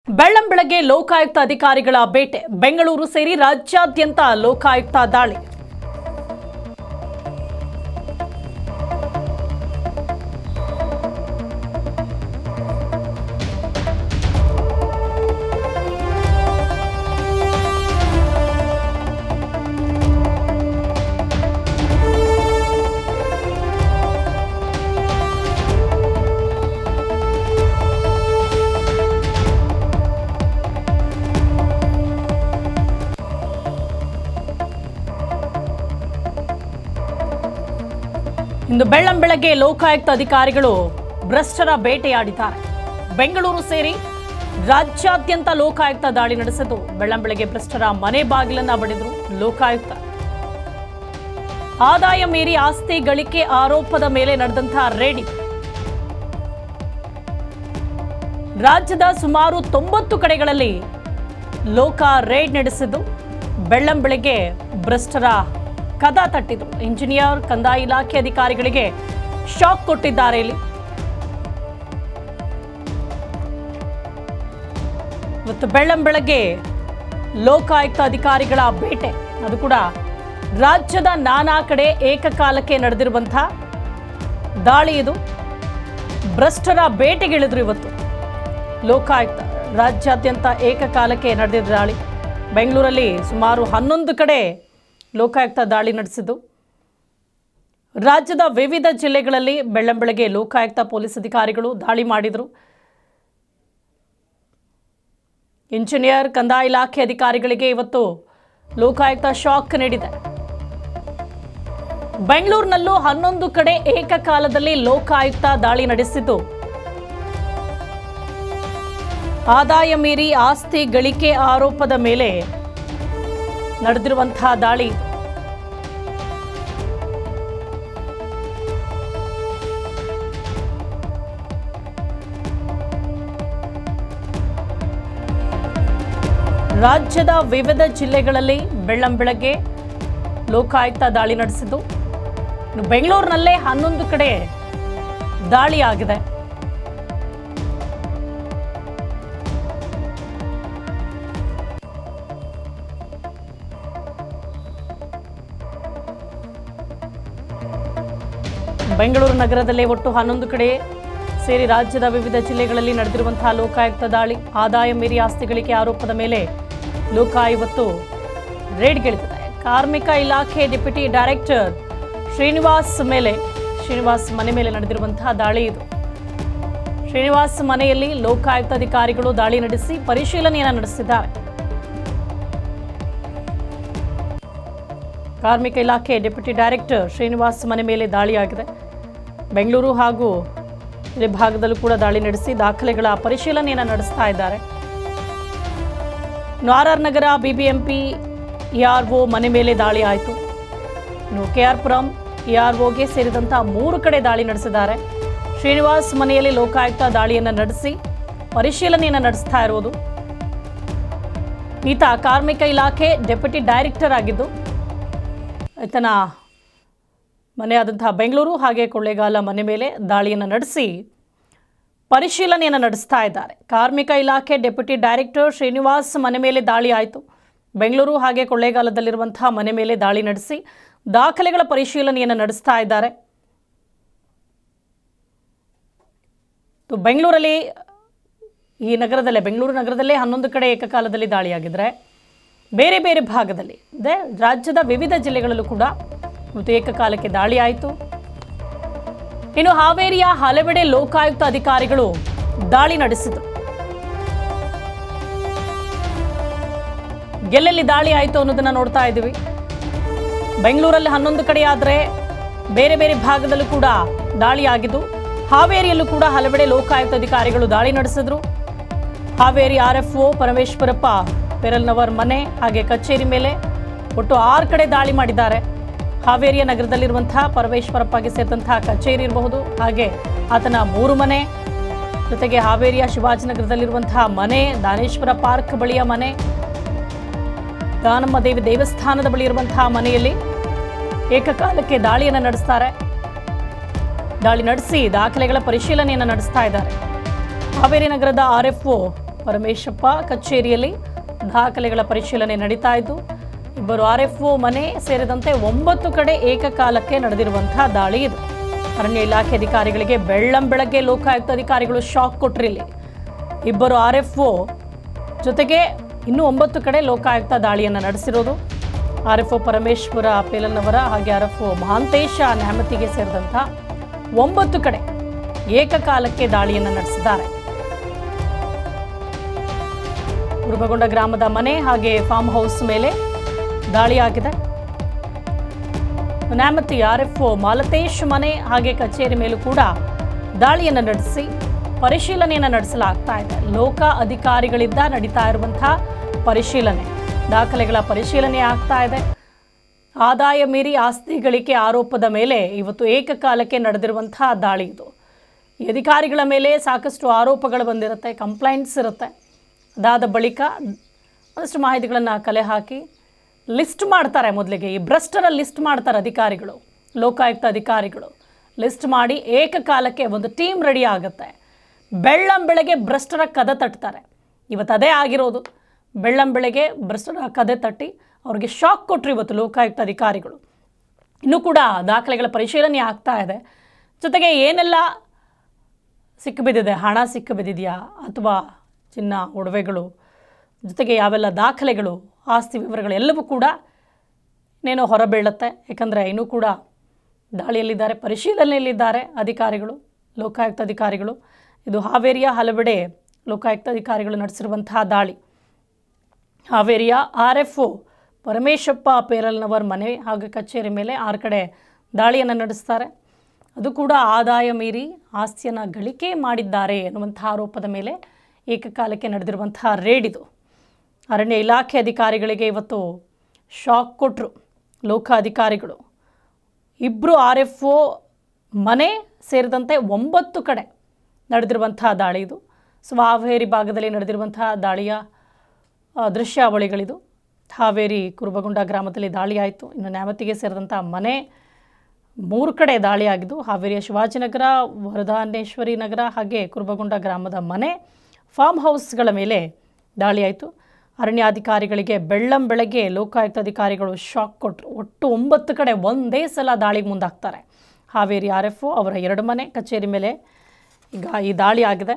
ಬೆಳ್ಳಂಬೆಳಗ್ಗೆ ಲೋಕಾಯುಕ್ತ ಅಧಿಕಾರಿಗಳ ಬೇಟೆ ಬೆಂಗಳೂರು ಸೇರಿ ರಾಜ್ಯಾದ್ಯಂತ ಲೋಕಾಯುಕ್ತ ದಾಳಿ ಇಂದು ಬೆಳ್ಳಂಬೆಳಗ್ಗೆ ಲೋಕಾಯುಕ್ತ ಅಧಿಕಾರಿಗಳು ಭ್ರಷ್ಟರ ಬೇಟೆಯಾಡಿದ್ದಾರೆ ಬೆಂಗಳೂರು ಸೇರಿ ರಾಜ್ಯಾದ್ಯಂತ ಲೋಕಾಯುಕ್ತ ದಾಳಿ ನಡೆಸಿದ್ದು ಬೆಳ್ಳಂಬೆಳಗ್ಗೆ ಭ್ರಷ್ಟರ ಮನೆ ಬಾಗಿಲನ್ನ ಬಡಿದ್ರು ಲೋಕಾಯುಕ್ತ ಆದಾಯ ಮೀರಿ ಆಸ್ತಿ ಗಳಿಕೆ ಆರೋಪದ ಮೇಲೆ ನಡೆದಂತಹ ರೇಡ್ ಇದು. ರಾಜ್ಯದ ಸುಮಾರು ತೊಂಬತ್ತು ಕಡೆಗಳಲ್ಲಿ ಲೋಕ ರೇಡ್ ನಡೆಸಿದ್ದು ಬೆಳ್ಳಂಬೆಳಗ್ಗೆ ಭ್ರಷ್ಟರ ಕದ ತಟ್ಟಿದ್ರು ಇಂಜಿನಿಯರ್ ಕಂದಾಯ ಇಲಾಖೆ ಅಧಿಕಾರಿಗಳಿಗೆ ಶಾಕ್ ಕೊಟ್ಟಿದ್ದಾರೆ ಇಲ್ಲಿ ಇವತ್ತು ಬೆಳ್ಳಂಬೆಳಗ್ಗೆ ಲೋಕಾಯುಕ್ತ ಅಧಿಕಾರಿಗಳ ಬೇಟೆ ಅದು ಕೂಡ ರಾಜ್ಯದ ನಾನಾ ಕಡೆ ಏಕಕಾಲಕ್ಕೆ ನಡೆದಿರುವಂತಹ ದಾಳಿ ಇದು ಭ್ರಷ್ಟರ ಬೇಟೆಗಿಳಿದ್ರು ಇವತ್ತು ಲೋಕಾಯುಕ್ತ ರಾಜ್ಯಾದ್ಯಂತ ಏಕಕಾಲಕ್ಕೆ ನಡೆದಿದ್ದ ದಾಳಿ ಬೆಂಗಳೂರಲ್ಲಿ ಸುಮಾರು ಹನ್ನೊಂದು ಕಡೆ ಲೋಕಾಯುಕ್ತ ದಾಳಿ ನಡೆಸಿದ್ದು ರಾಜ್ಯದ ವಿವಿಧ ಜಿಲ್ಲೆಗಳಲ್ಲಿ ಬೆಳ್ಳಂಬೆಳಗ್ಗೆ ಲೋಕಾಯುಕ್ತ ಪೊಲೀಸ್ ಅಧಿಕಾರಿಗಳು ದಾಳಿ ಮಾಡಿದರು ಇಂಜಿನಿಯರ್ ಕಂದಾಯ ಇಲಾಖೆ ಅಧಿಕಾರಿಗಳಿಗೆ ಇವತ್ತು ಲೋಕಾಯುಕ್ತ ಶಾಕ್ ನೀಡಿದೆ ಬೆಂಗಳೂರಿನಲ್ಲೂ ಹನ್ನೊಂದು ಕಡೆ ಏಕಕಾಲದಲ್ಲಿ ಲೋಕಾಯುಕ್ತ ದಾಳಿ ನಡೆಸಿದ್ದು ಆದಾಯ ಮೀರಿ ಆಸ್ತಿ ಗಳಿಕೆ ಆರೋಪದ ಮೇಲೆ ನಡೆದಿರುವಂತಹ ದಾಳಿ ಇದು. ರಾಜ್ಯದ ವಿವಿಧ ಜಿಲ್ಲೆಗಳಲ್ಲಿ ಬೆಳ್ಳಂಬೆಳಗ್ಗೆ ಲೋಕಾಯುಕ್ತ ದಾಳಿ ನಡೆಸಿದ್ದು ಇನ್ನು ಬೆಂಗಳೂರಿನಲ್ಲೇ ಹನ್ನೊಂದು ಕಡೆ ದಾಳಿ ಆಗಿದೆ ಬೆಂಗಳೂರು ನಗರದಲ್ಲೇ ಒಟ್ಟು ಹನ್ನೊಂದು ಕಡೆ ಸೇರಿ ರಾಜ್ಯದ ವಿವಿಧ ಜಿಲ್ಲೆಗಳಲ್ಲಿ ನಡೆದಿರುವಂತಹ ಲೋಕಾಯುಕ್ತ ದಾಳಿ ಆದಾಯ ಮೀರಿ ಆಸ್ತಿಗಳಿಕೆ ಆರೋಪದ ಮೇಲೆ ಲೋಕ ಇವತ್ತು ರೇಡ್ಗಿಳಿದಿದೆ ಕಾರ್ಮಿಕ ಇಲಾಖೆ ಡೆಪ್ಯೂಟಿ ಡೈರೆಕ್ಟರ್ ಶ್ರೀನಿವಾಸ್ ಮೇಲೆ ಶ್ರೀನಿವಾಸ್ ಮನೆ ಮೇಲೆ ನಡೆದಿರುವಂತಹ ದಾಳಿ ಇದು ಶ್ರೀನಿವಾಸ್ ಮನೆಯಲ್ಲಿ ಲೋಕಾಯುಕ್ತ ಅಧಿಕಾರಿಗಳು ದಾಳಿ ನಡೆಸಿ ಪರಿಶೀಲನೆಯನ್ನು ನಡೆಸಿದ್ದಾರೆ ಕಾರ್ಮಿಕ ಇಲಾಖೆ ಡೆಪ್ಯೂಟಿ ಡೈರೆಕ್ಟರ್ ಶ್ರೀನಿವಾಸ್ ಮನೆ ಮೇಲೆ ದಾಳಿಯಾಗಿದೆ ಬೆಂಗಳೂರು ಹಾಗೂ ಇದೇ ಭಾಗದಲ್ಲೂ ಕೂಡ ದಾಳಿ ನಡೆಸಿ ದಾಖಲೆಗಳ ಪರಿಶೀಲನೆಯನ್ನು ನಡೆಸ್ತಾ ಇದ್ದಾರೆ ಇನ್ನು R R Nagar BBMP ERO ಮನೆ ಮೇಲೆ ದಾಳಿ ಆಯಿತು ಇನ್ನು ಕೆ ಆರ್ ಪುರಂ ಇಆರ್ಒಗೆ ಸೇರಿದಂಥ ಮೂರು ಕಡೆ ದಾಳಿ ನಡೆಸಿದ್ದಾರೆ ಶ್ರೀನಿವಾಸ್ ಮನೆಯಲ್ಲಿ ಲೋಕಾಯುಕ್ತ ದಾಳಿಯನ್ನು ನಡೆಸಿ ಪರಿಶೀಲನೆಯನ್ನು ನಡೆಸ್ತಾ ಇರುವುದು ಈತ ಕಾರ್ಮಿಕ ಇಲಾಖೆ ಡೆಪ್ಯೂಟಿ ಡೈರೆಕ್ಟರ್ ಆಗಿದ್ದು ಈತನ ಮನೆಯಾದಂತಹ ಬೆಂಗಳೂರು ಹಾಗೆ ಕೊಳ್ಳೇಗಾಲ ಮನೆ ಮೇಲೆ ದಾಳಿಯನ್ನು ನಡೆಸಿ ಪರಿಶೀಲನೆಯನ್ನು ನಡೆಸ್ತಾ ಇದ್ದಾರೆ ಕಾರ್ಮಿಕ ಇಲಾಖೆ ಡೆಪ್ಯೂಟಿ ಡೈರೆಕ್ಟರ್ ಶ್ರೀನಿವಾಸ್ ಮನೆ ಮೇಲೆ ದಾಳಿ ಆಯಿತು ಬೆಂಗಳೂರು ಹಾಗೆ ಕೊಳ್ಳೇಗಾಲದಲ್ಲಿರುವಂತಹ ಮನೆ ಮೇಲೆ ದಾಳಿ ನಡೆಸಿ ದಾಖಲೆಗಳ ಪರಿಶೀಲನೆಯನ್ನು ನಡೆಸ್ತಾ ಇದ್ದಾರೆ ತು ಬೆಂಗಳೂರಲ್ಲಿ ಈ ನಗರದಲ್ಲೇ ಬೆಂಗಳೂರು ನಗರದಲ್ಲೇ ಹನ್ನೊಂದು ಕಡೆ ಏಕಕಾಲದಲ್ಲಿ ದಾಳಿಯಾಗಿದ್ರೆ ಬೇರೆ ಬೇರೆ ಭಾಗದಲ್ಲಿ ಅಂದರೆ ರಾಜ್ಯದ ವಿವಿಧ ಜಿಲ್ಲೆಗಳಲ್ಲೂ ಕೂಡ ಇವತ್ತು ಏಕಕಾಲಕ್ಕೆ ದಾಳಿ ಆಯಿತು ಇನ್ನು ಹಾವೇರಿಯ ಹಲವೆಡೆ ಲೋಕಾಯುಕ್ತ ಅಧಿಕಾರಿಗಳು ದಾಳಿ ನಡೆಸಿದರು ಎಲ್ಲೆಲ್ಲಿ ದಾಳಿ ಆಯಿತು ಅನ್ನೋದನ್ನ ನೋಡ್ತಾ ಇದ್ದೀವಿ ಬೆಂಗಳೂರಲ್ಲಿ ಹನ್ನೊಂದು ಕಡೆ ಆದರೆ ಬೇರೆ ಬೇರೆ ಭಾಗದಲ್ಲೂ ಕೂಡ ದಾಳಿ ಆಗಿದ್ದು ಹಾವೇರಿಯಲ್ಲೂ ಕೂಡ ಹಲವೆಡೆ ಲೋಕಾಯುಕ್ತ ಅಧಿಕಾರಿಗಳು ದಾಳಿ ನಡೆಸಿದ್ರು Haveri R F O Parameshwarappa Peralnavar ಮನೆ ಹಾಗೆ ಕಚೇರಿ ಮೇಲೆ ಒಟ್ಟು ಆರು ಕಡೆ ದಾಳಿ ಮಾಡಿದ್ದಾರೆ ಹಾವೇರಿಯ ನಗರದಲ್ಲಿರುವಂತಹ ಪರಮೇಶ್ವರಪ್ಪಗೆ ಸೇರಿದಂತಹ ಕಚೇರಿ ಇರಬಹುದು ಹಾಗೆ ಆತನ ಮೂರು ಮನೆ ಜೊತೆಗೆ ಹಾವೇರಿಯ ಶಿವಾಜಿನಗರದಲ್ಲಿರುವಂತಹ ಮನೆ ದಾನೇಶ್ವರ ಪಾರ್ಕ್ ಬಳಿಯ ಮನೆ ದಾನಮ್ಮ ದೇವಿ ದೇವಸ್ಥಾನದ ಬಳಿ ಇರುವಂತಹ ಮನೆಯಲ್ಲಿ ಏಕಕಾಲಕ್ಕೆ ದಾಳಿಯನ್ನು ನಡೆಸ್ತಾರೆ ದಾಳಿ ನಡೆಸಿ ದಾಖಲೆಗಳ ಪರಿಶೀಲನೆಯನ್ನು ನಡೆಸ್ತಾ ಇದ್ದಾರೆ ಹಾವೇರಿ ನಗರದ ಆರ್ ಎಫ್ ಒ ಪರಮೇಶಪ್ಪ ಕಚೇರಿಯಲ್ಲಿ ದಾಖಲೆಗಳ ಪರಿಶೀಲನೆ ನಡೀತಾ ಇದ್ದು ಇಬ್ಬರು ಆರ್ ಎಫ್ ಒ ಮನೆ ಸೇರಿದಂತೆ ಒಂಬತ್ತು ಕಡೆ ಏಕಕಾಲಕ್ಕೆ ನಡೆದಿರುವಂತಹ ದಾಳಿ ಇದು ಅರಣ್ಯ ಇಲಾಖೆ ಅಧಿಕಾರಿಗಳಿಗೆ ಬೆಳ್ಳಂ ಬೆಳಗ್ಗೆ ಲೋಕಾಯುಕ್ತ ಅಧಿಕಾರಿಗಳು ಶಾಕ್ ಕೊಟ್ರು ಇಲ್ಲಿ ಇಬ್ಬರು ಆರ್ ಎಫ್ ಒ ಜೊತೆಗೆ ಇನ್ನೂ ಒಂಬತ್ತು ಕಡೆ ಲೋಕಾಯುಕ್ತ ದಾಳಿಯನ್ನು ನಡೆಸಿರೋದು R F O Parameshwara Pelannavara ಹಾಗೆ ಆರ್ ಎಫ್ ಒ ಮಹಾಂತೇಶ ನ್ಯಾಮತಿಗೆ ಸೇರಿದಂಥ ಒಂಬತ್ತು ಕಡೆ ಏಕಕಾಲಕ್ಕೆ ದಾಳಿಯನ್ನು ನಡೆಸಿದ್ದಾರೆ ಕುರುಬಗೊಂಡ ಗ್ರಾಮದ ಮನೆ ಹಾಗೆ ಫಾರ್ಮ್ ಹೌಸ್ ಮೇಲೆ ದಾಳಿಯಾಗಿದೆ Nyamati R F O Malatesh ಮನೆ ಹಾಗೆ ಕಚೇರಿ ಮೇಲೂ ಕೂಡ ದಾಳಿಯನ್ನು ನಡೆಸಿ ಪರಿಶೀಲನೆಯನ್ನು ನಡೆಸಲಾಗ್ತಾ ಇದೆ ಲೋಕ ಅಧಿಕಾರಿಗಳಿಂದ ನಡೀತಾ ಇರುವಂತಹ ಪರಿಶೀಲನೆ ದಾಖಲೆಗಳ ಪರಿಶೀಲನೆ ಆಗ್ತಾ ಇದೆ ಆದಾಯ ಮೀರಿ ಆಸ್ತಿ ಗಳಿಕೆ ಆರೋಪದ ಮೇಲೆ ಇವತ್ತು ಏಕಕಾಲಕ್ಕೆ ನಡೆದಿರುವಂತಹ ದಾಳಿ ಇದು ಈ ಅಧಿಕಾರಿಗಳ ಮೇಲೆ ಸಾಕಷ್ಟು ಆರೋಪಗಳು ಬಂದಿರುತ್ತೆ ಕಂಪ್ಲೇಂಟ್ಸ್ ಇರುತ್ತೆ ಅದಾದ ಬಳಿಕ ಒಂದಷ್ಟು ಮಾಹಿತಿಗಳನ್ನು ಕಲೆ ಹಾಕಿ ಲಿಸ್ಟ್ ಮಾಡ್ತಾರೆ ಮೊದಲಿಗೆ ಈ ಭ್ರಷ್ಟರ ಲಿಸ್ಟ್ ಮಾಡ್ತಾರೆ ಅಧಿಕಾರಿಗಳು ಲೋಕಾಯುಕ್ತ ಅಧಿಕಾರಿಗಳು ಲಿಸ್ಟ್ ಮಾಡಿ ಏಕಕಾಲಕ್ಕೆ ಒಂದು ಟೀಮ್ ರೆಡಿ ಆಗುತ್ತೆ ಬೆಳ್ಳಂ ಬೆಳಗ್ಗೆ ಭ್ರಷ್ಟರ ಕದ ತಟ್ತಾರೆ ಇವತ್ತು ಅದೇ ಆಗಿರೋದು ಬೆಳ್ಳಂ ಬೆಳಗ್ಗೆ ಭ್ರಷ್ಟರ ಕದೆ ತಟ್ಟಿ ಅವ್ರಿಗೆ ಶಾಕ್ ಕೊಟ್ಟರು ಇವತ್ತು ಲೋಕಾಯುಕ್ತ ಅಧಿಕಾರಿಗಳು ಇನ್ನೂ ಕೂಡ ದಾಖಲೆಗಳ ಪರಿಶೀಲನೆ ಆಗ್ತಾ ಇದೆ ಜೊತೆಗೆ ಏನೆಲ್ಲ ಸಿಕ್ಕಿಬಿದ್ದಿದೆ ಹಣ ಸಿಕ್ಕಿಬಿದ್ದಿದೆಯಾ ಅಥವಾ ಚಿನ್ನ ಒಡವೆಗಳು ಜೊತೆಗೆ ಯಾವೆಲ್ಲ ದಾಖಲೆಗಳು ಆಸ್ತಿ ವಿವರಗಳು ಎಲ್ಲವೂ ಕೂಡ ಇನ್ನೇನೋ ಹೊರಬೀಳುತ್ತೆ ಯಾಕಂದರೆ ಇನ್ನೂ ಕೂಡ ದಾಳಿಯಲ್ಲಿದ್ದಾರೆ ಪರಿಶೀಲನೆಯಲ್ಲಿದ್ದಾರೆ ಅಧಿಕಾರಿಗಳು ಲೋಕಾಯುಕ್ತ ಅಧಿಕಾರಿಗಳು ಇದು ಹಾವೇರಿಯ ಹಲವೆಡೆ ಲೋಕಾಯುಕ್ತ ಅಧಿಕಾರಿಗಳು ನಡೆಸಿರುವಂತಹ ದಾಳಿ ಹಾವೇರಿಯ R F O Parameshappa Peralnavar ಮನೆ ಹಾಗೂ ಕಚೇರಿ ಮೇಲೆ ಆರು ಕಡೆ ದಾಳಿಯನ್ನು ನಡೆಸ್ತಾರೆ ಅದು ಕೂಡ ಆದಾಯ ಮೀರಿ ಆಸ್ತಿಯನ್ನು ಗಳಿಕೆ ಮಾಡಿದ್ದಾರೆ ಎನ್ನುವಂಥ ಆರೋಪದ ಮೇಲೆ ಏಕಕಾಲಕ್ಕೆ ನಡೆದಿರುವಂತಹ ರೇಡ್ ಇದು ಅರಣ್ಯ ಇಲಾಖೆ ಅಧಿಕಾರಿಗಳಿಗೆ ಇವತ್ತು ಶಾಕ್ ಕೊಟ್ಟರು ಲೋಕ ಅಧಿಕಾರಿಗಳು ಇಬ್ಬರು ಆರ್ ಎಫ್ ಒ ಮನೆ ಸೇರಿದಂತೆ ಒಂಬತ್ತು ಕಡೆ ನಡೆದಿರುವಂತಹ ದಾಳಿ ಇದು ಸೊ ಹಾವೇರಿ ಭಾಗದಲ್ಲಿ ನಡೆದಿರುವಂತಹ ದಾಳಿಯ ಆ, ದೃಶ್ಯಾವಳಿಗಳಿದು ಹಾವೇರಿ ಕುರುಬಗುಂಡ ಗ್ರಾಮದಲ್ಲಿ ದಾಳಿ ಆಯಿತು ಇನ್ನು ನ್ಯಾಮತಿಗೆ ಸೇರಿದಂಥ ಮನೆ ಮೂರು ಕಡೆ ದಾಳಿಯಾಗಿದ್ದು ಹಾವೇರಿಯ ಶಿವಾಜಿನಗರ ವರದಾನೇಶ್ವರಿ ನಗರ ಹಾಗೆ ಕುರುಬಗುಂಡ ಗ್ರಾಮದ ಮನೆ ಫಾರ್ಮ್ ಹೌಸ್ಗಳ ಮೇಲೆ ದಾಳಿಯಾಯಿತು ಅರಣ್ಯಾಧಿಕಾರಿಗಳಿಗೆ ಬೆಳ್ಳಂ ಬೆಳಗ್ಗೆ ಲೋಕಾಯುಕ್ತ ಅಧಿಕಾರಿಗಳು ಶಾಕ್ ಕೊಟ್ಟರು ಒಟ್ಟು ಒಂಬತ್ತು ಕಡೆ ಒಂದೇ ಸಲ ದಾಳಿಗೆ ಮುಂದಾಗ್ತಾರೆ ಹಾವೇರಿ ಆರ್ ಎಫ್ ಅವರ ಎರಡು ಮನೆ ಕಚೇರಿ ಮೇಲೆ ಈಗ ಈ ದಾಳಿ ಆಗಿದೆ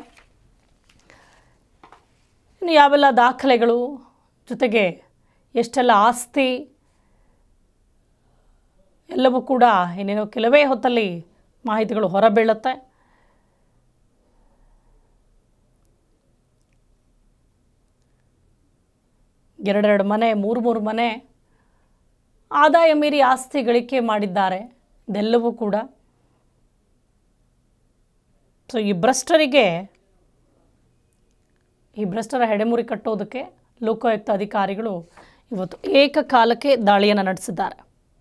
ಇನ್ನು ಯಾವೆಲ್ಲ ದಾಖಲೆಗಳು ಜೊತೆಗೆ ಎಷ್ಟೆಲ್ಲ ಆಸ್ತಿ ಎಲ್ಲವೂ ಕೂಡ ಇನ್ನೇನೋ ಕೆಲವೇ ಹೊತ್ತಲ್ಲಿ ಮಾಹಿತಿಗಳು ಹೊರಬೀಳುತ್ತೆ ಎರಡೆರಡು ಮನೆ ಮೂರು ಮೂರು ಮನೆ ಆದಾಯ ಮೀರಿ ಆಸ್ತಿ ಗಳಿಕೆ ಮಾಡಿದ್ದಾರೆ ಇದೆಲ್ಲವೂ ಕೂಡ ಸೊ ಈ ಭ್ರಷ್ಟರಿಗೆ ಈ ಭ್ರಷ್ಟರ ಹೆಡೆಮುರಿ ಕಟ್ಟೋದಕ್ಕೆ ಲೋಕಾಯುಕ್ತ ಅಧಿಕಾರಿಗಳು ಇವತ್ತು ಏಕಕಾಲಕ್ಕೆ ದಾಳಿಯನ್ನು ನಡೆಸಿದ್ದಾರೆ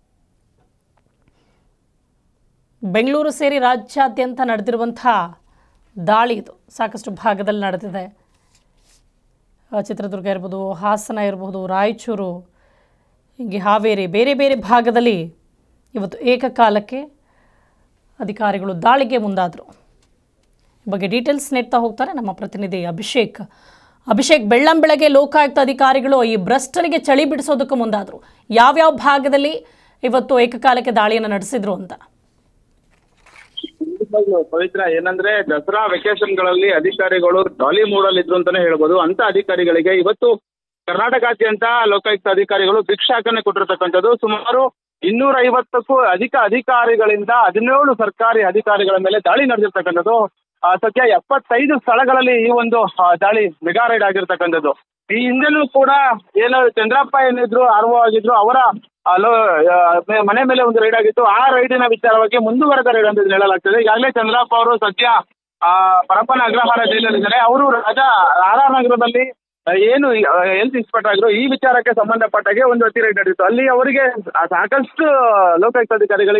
ಬೆಂಗಳೂರು ಸೇರಿ ರಾಜ್ಯಾದ್ಯಂತ ನಡೆದಿರುವಂಥ ದಾಳಿ ಇದು ಸಾಕಷ್ಟು ಭಾಗದಲ್ಲಿ ನಡೆದಿದೆ ಆ, ಚಿತ್ರದುರ್ಗ ಇರ್ಬೋದು ಹಾಸನ ಇರ್ಬೋದು ರಾಯಚೂರು ಹೀಗೆ ಹಾವೇರಿ ಬೇರೆ ಬೇರೆ ಭಾಗದಲ್ಲಿ ಇವತ್ತು ಏಕಕಾಲಕ್ಕೆ ಅಧಿಕಾರಿಗಳು ದಾಳಿಗೆ ಮುಂದಾದರು ಈ ಬಗ್ಗೆ ಡೀಟೇಲ್ಸ್ ನೀಡ್ತಾ ಹೋಗ್ತಾರೆ ನಮ್ಮ ಪ್ರತಿನಿಧಿ ಅಭಿಷೇಕ್ ಅಭಿಷೇಕ್ ಬೆಳ್ಳಂ ಬೆಳಗ್ಗೆ ಲೋಕಾಯುಕ್ತ ಅಧಿಕಾರಿಗಳು ಈ ಭ್ರಷ್ಟರಿಗೆ ಚಳಿ ಬಿಡಿಸೋದಕ್ಕೆ ಮುಂದಾದರು ಯಾವ್ಯಾವ ಭಾಗದಲ್ಲಿ ಇವತ್ತು ಏಕಕಾಲಕ್ಕೆ ದಾಳಿಯನ್ನು ನಡೆಸಿದ್ರು ಅಂತ ಖಂಡಿತವಾಗ್ಲೂ ಪವಿತ್ರ ಏನಂದ್ರೆ ದಸರಾ ವೆಕೇಶನ್ ಗಳಲ್ಲಿ ಅಧಿಕಾರಿಗಳು ಡಾಲಿ ಮೂಡಲ್ ಇದ್ರು ಅಂತಾನೆ ಹೇಳ್ಬೋದು ಅಂತ ಅಧಿಕಾರಿಗಳಿಗೆ ಇವತ್ತು ಕರ್ನಾಟಕಾದ್ಯಂತ ಲೋಕಾಯುಕ್ತ ಅಧಿಕಾರಿಗಳು ಭಿಕ್ಷಾಟನೆ ಕೊಟ್ಟಿರ್ತಕ್ಕಂಥದ್ದು ಸುಮಾರು ಇನ್ನೂರ ಐವತ್ತಕ್ಕೂ ಅಧಿಕ ಅಧಿಕಾರಿಗಳಿಂದ ಹದಿನೇಳು ಸರ್ಕಾರಿ ಅಧಿಕಾರಿಗಳ ಮೇಲೆ ದಾಳಿ ನಡೆದಿರ್ತಕ್ಕಂಥದ್ದು ಆ, ಸದ್ಯ ಎಪ್ಪತ್ತೈದು ಸ್ಥಳಗಳಲ್ಲಿ ಈ ಒಂದು ಆ, ದಾಳಿ ಮೆಗಾ ರೈಡ್ ಆಗಿರ್ತಕ್ಕಂಥದ್ದು ಈ ಹಿಂದೆನೂ ಕೂಡ ಏನು ಚಂದ್ರಪ್ಪ ಏನಿದ್ರು ಆರ್ ಒ ಆಗಿದ್ರು ಅವರ ಅಲೋ ಆ, ಮೆ- ಮನೆ ಮೇಲೆ ಒಂದು ರೈಡ್ ಆಗಿತ್ತು ಆ ರೈಡಿನ ವಿಚಾರವಾಗಿ ಮುಂದುವರೆದ ರೈಡ್ ಅಂತ ಇದನ್ನ ಹೇಳಲಾಗ್ತದೆ ಈಗಾಗಲೇ ಚಂದ್ರಪ್ಪ ಅವರು ಸದ್ಯ ಆ, ಪರಪ್ಪನ ಅಗ್ರಹಾರ ಜೈಲಲ್ಲಿದ್ದಾರೆ ಅವರು ರಾಜಾ ಆರ್ ಆರ್ ನಗರದಲ್ಲಿ ಆ, ಏನು ಹೆಲ್ತ್ ಇನ್ಸ್ಪೆಕ್ಟರ್ ಆಗಿದ್ರು ಈ ವಿಚಾರಕ್ಕೆ ಸಂಬಂಧಪಟ್ಟಾಗೆ ಒಂದು ಅತಿ ರೈಡ್ ನಡೆದಿತ್ತು ಅಲ್ಲಿ ಅವರಿಗೆ ಸಾಕಷ್ಟು ಲೋಕಾಯುಕ್ತ ಅಧಿಕಾರಿಗಳಿಗೆ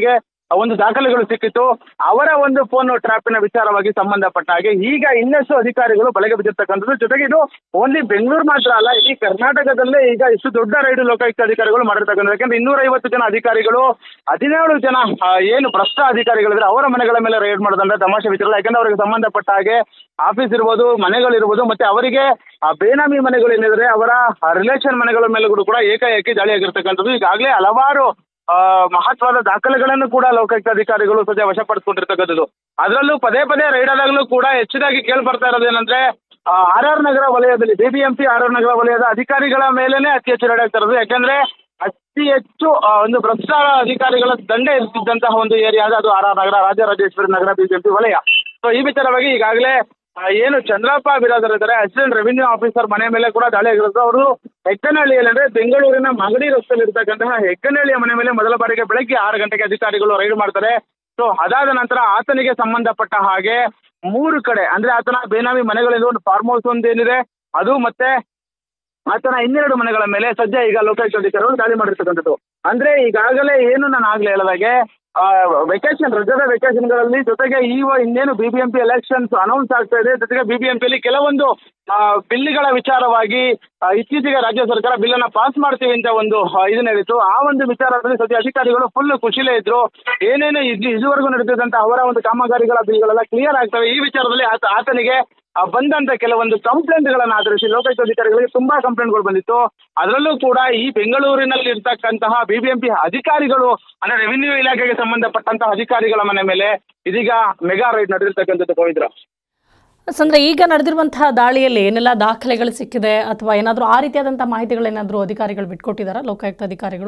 ಒಂದು ದಾಖಲೆಗಳು ಸಿಕ್ಕಿತ್ತು ಅವರ ಒಂದು ಫೋನ್ ಟ್ರಾಪಿನ ವಿಚಾರವಾಗಿ ಸಂಬಂಧಪಟ್ಟ ಹಾಗೆ ಈಗ ಇನ್ನಷ್ಟು ಅಧಿಕಾರಿಗಳು ಬಲೆಗೆ ಬಿದ್ದಿರ್ತಕ್ಕಂಥದ್ದು ಜೊತೆಗೆ ಇದು ಓನ್ಲಿ ಬೆಂಗಳೂರು ಮಾತ್ರ ಅಲ್ಲ ಇಡೀ ಕರ್ನಾಟಕದಲ್ಲೇ ಈಗ ಇಷ್ಟು ದೊಡ್ಡ ರೈಡ್ ಲೋಕಾಯುಕ್ತ ಅಧಿಕಾರಿಗಳು ಮಾಡಿರ್ತಕ್ಕಂಥದ್ದು ಯಾಕಂದ್ರೆ ಇನ್ನೂರ ಐವತ್ತು ಜನ ಅಧಿಕಾರಿಗಳು ಹದಿನೇಳು ಜನ ಆ, ಏನು ಭ್ರಷ್ಟ ಅಧಿಕಾರಿಗಳಿದ್ರೆ ಅವರ ಮನೆಗಳ ಮೇಲೆ ರೈಡ್ ಮಾಡೋದಂದ್ರೆ ತಮಾಷೆ ವಿಚಾರ ಯಾಕಂದ್ರೆ ಅವರಿಗೆ ಸಂಬಂಧಪಟ್ಟ ಹಾಗೆ ಆಫೀಸ್ ಇರ್ಬೋದು ಮನೆಗಳಿರ್ಬೋದು ಮತ್ತೆ ಅವರಿಗೆ ಆ ಬೇನಾಮಿ ಮನೆಗಳು ಏನಿದ್ರೆ ಅವರ ರಿಲೇಷನ್ ಮನೆಗಳ ಮೇಲೂ ಕೂಡ ಏಕಾಏಕಿ ದಾಳಿಯಾಗಿರ್ತಕ್ಕಂಥದ್ದು ಈಗಾಗಲೇ ಹಲವಾರು ಆ, ಮಹತ್ವದ ದಾಖಲೆಗಳನ್ನು ಕೂಡ ಲೋಕಾಯುಕ್ತ ಅಧಿಕಾರಿಗಳು ಸದ್ಯ ವಶಪಡಿಸಿಕೊಂಡಿರ್ತಕ್ಕಂಥದ್ದು ಅದರಲ್ಲೂ ಪದೇ ಪದೇ ರೈಡ್ ಆದಾಗಲೂ ಕೂಡ ಹೆಚ್ಚಿದಾಗಿ ಕೇಳಿ ಬರ್ತಾ ಇರೋದು ಏನಂದ್ರೆ ಆರ್ ಆರ್ ನಗರ ವಲಯದಲ್ಲಿ ಬಿಬಿಎಂಪಿ ಆರ್ ಆರ್ ನಗರ ವಲಯದ ಅಧಿಕಾರಿಗಳ ಮೇಲೇನೆ ಅತಿ ಹೆಚ್ಚು ರೈಡ್ ಆಗ್ತಾ ಇರೋದು ಯಾಕಂದ್ರೆ ಅತಿ ಹೆಚ್ಚು ಆ, ಒಂದು ಭ್ರಷ್ಟ ಅಧಿಕಾರಿಗಳ ದಂಡೆ ಇರ್ತಿದ್ದಂತಹ ಒಂದು ಏರಿಯಾ ಅದು R R Nagar Rajarajeshwari Nagar BBMP ವಲಯ ಸೊ ಈ ವಿಚಾರವಾಗಿ ಈಗಾಗಲೇ ಆ, ಏನು ಚಂದ್ರಪ್ಪ ಬಿರಾದರ್ ಇದ್ದಾರೆ ಅಸಿಸ್ಟೆಂಟ್ ರೆವಿನ್ಯೂ ಆಫೀಸರ್ ಮನೆ ಮೇಲೆ ಕೂಡ ದಾಳಿ ಆಗಿರೋದು ಅವರು ಹೆಕ್ಕನಹಳ್ಳಿಯಲ್ಲಿ ಅಂದ್ರೆ ಬೆಂಗಳೂರಿನ ಮಾಗಡಿ ರಸ್ತೆಯಲ್ಲಿ ಇರ್ತಕ್ಕಂತಹ ಹೆಕ್ಕನಹಳ್ಳಿಯ ಮನೆ ಮೇಲೆ ಮೊದಲ ಬಾರಿಗೆ ಬೆಳಗ್ಗೆ ಆರು ಗಂಟೆಗೆ ಅಧಿಕಾರಿಗಳು ರೈಡ್ ಮಾಡ್ತಾರೆ ಸೊ ಅದಾದ ನಂತರ ಆತನಿಗೆ ಸಂಬಂಧಪಟ್ಟ ಹಾಗೆ ಮೂರು ಕಡೆ ಅಂದ್ರೆ ಆತನ ಬೇನಾಮಿ ಮನೆಗಳಿಂದ ಒಂದು ಫಾರ್ಮ್ ಹೌಸ್ ಒಂದು ಏನಿದೆ ಅದು ಮತ್ತೆ ಆತನ ಇನ್ನೆರಡು ಮನೆಗಳ ಮೇಲೆ ಸದ್ಯ ಈಗ ಲೋಕಾಯುಕ್ತ ಅಧಿಕಾರಿಗಳು ದಾಳಿ ಮಾಡಿರ್ತಕ್ಕಂಥದ್ದು ಅಂದ್ರೆ ಈಗಾಗಲೇ ಏನು ನಾನು ಆಗ್ಲೇ ಹೇಳಿದಾಗೆ ವೆಕೇಶನ್ ರಜದ ವೆಕೇಶನ್ಗಳಲ್ಲಿ ಜೊತೆಗೆ ಈ ವ- ಇನ್ನೇನು ಬಿಬಿಎಂಪಿ ಎಲೆಕ್ಷನ್ಸ್ ಅನೌನ್ಸ್ ಆಗ್ತಾ ಇದೆ ಜೊತೆಗೆ ಬಿಬಿಎಂಪಿಯಲ್ಲಿ ಕೆಲವೊಂದು ಆ, ಬಿಲ್ಗಳ ವಿಚಾರವಾಗಿ ಆ, ಇತ್ತೀಚೆಗೆ ರಾಜ್ಯ ಸರ್ಕಾರ ಬಿಲ್ ಅನ್ನ ಪಾಸ್ ಮಾಡ್ತೀವಿ ಅಂತ ಒಂದು ಆ, ಇದನ್ನ ಹೇಳಿತ್ತು ಆ ಒಂದು ವಿಚಾರದಲ್ಲಿ ಸದ್ಯ ಅಧಿಕಾರಿಗಳು ಫುಲ್ ಖುಷಿಲೇ ಇದ್ರು ಏನೇನು ಇದು ಇದುವರೆಗೂ ನಡೆದಿದ್ದಂತ ಅವರ ಒಂದು ಕಾಮಗಾರಿಗಳ ಬಿಲ್ಗಳೆಲ್ಲ ಕ್ಲಿಯರ್ ಆಗ್ತವೆ ಈ ವಿಚಾರದಲ್ಲಿ ಆತ ಆತನಿಗೆ ಆ, ಬಂದಂತ ಕೆಲವೊಂದು ಕಂಪ್ಲೇಂಟ್ಗಳನ್ನು ಆಧರಿಸಿ ಲೋಕಾಯುಕ್ತ ಅಧಿಕಾರಿಗಳಿಗೆ ತುಂಬಾ ಕಂಪ್ಲೇಂಟ್ಗಳು ಬಂದಿತ್ತು ಅದರಲ್ಲೂ ಕೂಡ ಈ ಬೆಂಗಳೂರಿನಲ್ಲಿ ಇರ್ತಕ್ಕಂತಹ ಬಿಬಿಎಂಪಿ ಅಧಿಕಾರಿಗಳು ಅಂದ್ರೆ ರೆವಿನ್ಯೂ ಇಲಾಖೆಗೆ ಸಂಬಂಧಪಟ್ಟಂತಹ ಅಧಿಕಾರಿಗಳ ಮನೆ ಮೇಲೆ ಇದೀಗ ಮೆಗಾ ರೈಡ್ ನಡೆದಿರ್ತಕ್ಕಂಥದ್ದು ಪವಿತ್ರ ಅಂದ್ರೆ ಈಗ ನಡೆದಿರುವಂತಹ ದಾಳಿಯಲ್ಲಿ ಏನೆಲ್ಲ ದಾಖಲೆಗಳು ಸಿಕ್ಕಿದೆ ಅಥವಾ ಏನಾದರೂ ಆ ರೀತಿಯಾದಂಥ ಮಾಹಿತಿಗಳೇನಾದರೂ ಅಧಿಕಾರಿಗಳು ಬಿಟ್ಕೊಟ್ಟಿದ್ದಾರಾ ಲೋಕಾಯುಕ್ತ ಅಧಿಕಾರಿಗಳು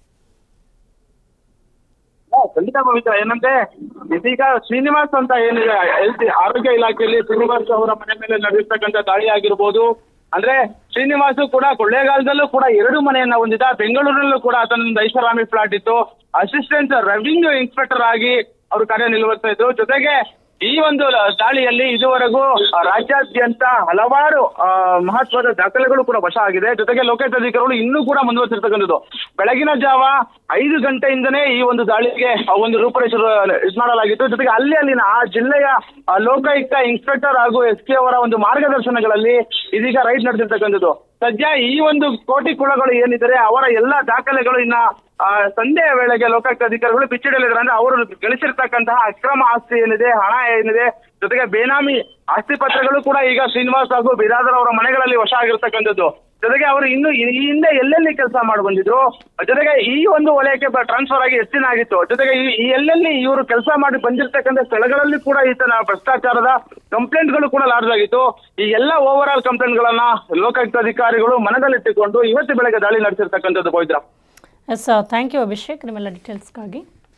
ಹಾ, ಖಂಡಿತ ಪವಿತ್ರ ಏನಂದ್ರೆ ಇದೀಗ ಶ್ರೀನಿವಾಸ್ ಅಂತ ಏನಿದೆ ಹೆಲ್ತ್ ಆರೋಗ್ಯ ಇಲಾಖೆಯಲ್ಲಿ ಶ್ರೀನಿವಾಸ್ ಅವರ ಮನೆ ಮೇಲೆ ನಡೆದಿರ್ತಕ್ಕಂಥ ದಾಳಿ ಆಗಿರ್ಬೋದು ಅಂದ್ರೆ ಶ್ರೀನಿವಾಸ್ ಕೂಡ ಕೊಳ್ಳೇಗಾಲದಲ್ಲೂ ಕೂಡ ಎರಡು ಮನೆಯನ್ನ ಹೊಂದಿದ ಬೆಂಗಳೂರಿನಲ್ಲೂ ಕೂಡ ಆತನೊಂದು ಐಷಾರಾಮಿ ಫ್ಲಾಟ್ ಇತ್ತು ಅಸಿಸ್ಟೆಂಟ್ ರೆವಿನ್ಯೂ ಇನ್ಸ್ಪೆಕ್ಟರ್ ಆಗಿ ಅವರು ಕಾರ್ಯನಿರ್ವಹಿಸ್ತಾ ಇದ್ರು ಜೊತೆಗೆ ಈ ಒಂದು ದಾಳಿಯಲ್ಲಿ ಇದುವರೆಗೂ ರಾಜ್ಯಾದ್ಯಂತ ಹಲವಾರು ಆ, ಮಹತ್ವದ ದಾಖಲೆಗಳು ಕೂಡ ವಶ ಆಗಿದೆ ಜೊತೆಗೆ ಲೋಕಾಯುಕ್ತ ಅಧಿಕಾರಿಗಳು ಇನ್ನೂ ಕೂಡ ಮುಂದುವರಿಸಿರ್ತಕ್ಕಂಥದ್ದು ಬೆಳಗಿನ ಜಾವ ಐದು ಗಂಟೆಯಿಂದನೇ ಈ ಒಂದು ದಾಳಿಗೆ ಆ ಒಂದು ರೂಪರೇಷ ಇದು ಮಾಡಲಾಗಿತ್ತು ಜೊತೆಗೆ ಅಲ್ಲಿ ಅಲ್ಲಿನ ಆ ಜಿಲ್ಲೆಯ ಆ, ಲೋಕಾಯುಕ್ತ ಇನ್ಸ್ಪೆಕ್ಟರ್ ಹಾಗೂ ಎಸ್ ಕೆ ಅವರ ಒಂದು ಮಾರ್ಗದರ್ಶನಗಳಲ್ಲಿ ಇದೀಗ ರೈಡ್ ನಡೆದಿರ್ತಕ್ಕಂಥದ್ದು ಸದ್ಯ ಈ ಒಂದು ಕೋಟಿ ಕುಳಗಳು ಏನಿದ್ದಾರೆ ಅವರ ಎಲ್ಲಾ ದಾಖಲೆಗಳು ಇನ್ನ ಆ, ಸಂಜೆಯ ವೇಳೆಗೆ ಲೋಕಾಯುಕ್ತ ಅಧಿಕಾರಿಗಳು ಬಿಚ್ಚಿಡಲಿದ್ದಾರೆ ಅಂದ್ರೆ ಅವರು ಗಳಿಸಿರ್ತಕ್ಕಂತಹ ಅಕ್ರಮ ಆಸ್ತಿ ಏನಿದೆ ಹಣ ಏನಿದೆ ಜೊತೆಗೆ ಬೇನಾಮಿ ಆಸ್ತಿ ಪತ್ರಗಳು ಕೂಡ ಈಗ ಶ್ರೀನಿವಾಸ್ ಹಾಗೂ ಬಿರಾದರ್ ಅವರ ಮನೆಗಳಲ್ಲಿ ವಶ ಆಗಿರ್ತಕ್ಕಂಥದ್ದು ಜೊತೆಗೆ ಅವರು ಇನ್ನು ಈ ಈ ಹಿಂದೆ ಎಲ್ಲೆಲ್ಲಿ ಕೆಲಸ ಮಾಡಿ ಬಂದಿದ್ರು ಜೊತೆಗೆ ಈ ಒಂದು ವಲಯಕ್ಕೆ ಟ್ರಾನ್ಸ್ಫರ್ ಆಗಿ ಎಷ್ಟು ದಿನ ಆಗಿತ್ತು ಜೊತೆಗೆ ಈ- ಈ ಎಲ್ಲೆಲ್ಲಿ ಇವರು ಕೆಲಸ ಮಾಡಿ ಬಂದಿರತಕ್ಕಂಥ ಸ್ಥಳಗಳಲ್ಲಿ ಕೂಡ ಈತನ ಭ್ರಷ್ಟಾಚಾರದ ಕಂಪ್ಲೇಂಟ್ಗಳು ಕೂಡ ಲಾರ್ಜ್ ಆಗಿತ್ತು ಈ ಎಲ್ಲ ಓವರ್ ಆಲ್ ಕಂಪ್ಲೇಂಟ್ಗಳನ್ನ ಲೋಕಾಯುಕ್ತ ಅಧಿಕಾರಿಗಳು ಮನದಲ್ಲಿಟ್ಟುಕೊಂಡು ಇವತ್ತು ಬೆಳಗ್ಗೆ ದಾಳಿ ನಡೆಸಿರ್ತಕ್ಕಂಥದ್ದು Pavitra yes thank you Abhishek ನಿಮ್ಮೆಲ್ಲ ಡೀಟೇಲ್ಸ್ಗಾಗಿ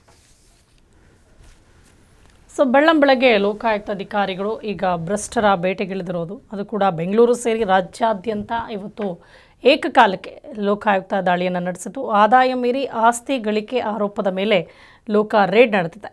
ಸೊ ಬೆಳ್ಳಂ ಬೆಳಗ್ಗೆ ಲೋಕಾಯುಕ್ತ ಅಧಿಕಾರಿಗಳು ಈಗ ಭ್ರಷ್ಟರ ಬೇಟೆಗಿಳಿದಿರೋದು ಅದು ಕೂಡ ಬೆಂಗಳೂರು ಸೇರಿ ರಾಜ್ಯಾದ್ಯಂತ ಇವತ್ತು ಏಕಕಾಲಕ್ಕೆ ಲೋಕಾಯುಕ್ತ ದಾಳಿಯನ್ನು ನಡೆಸಿತು ಆದಾಯ ಮೀರಿ ಆಸ್ತಿ ಗಳಿಕೆ ಆರೋಪದ ಮೇಲೆ ಲೋಕ ರೇಡ್ ನಡೆದಿದೆ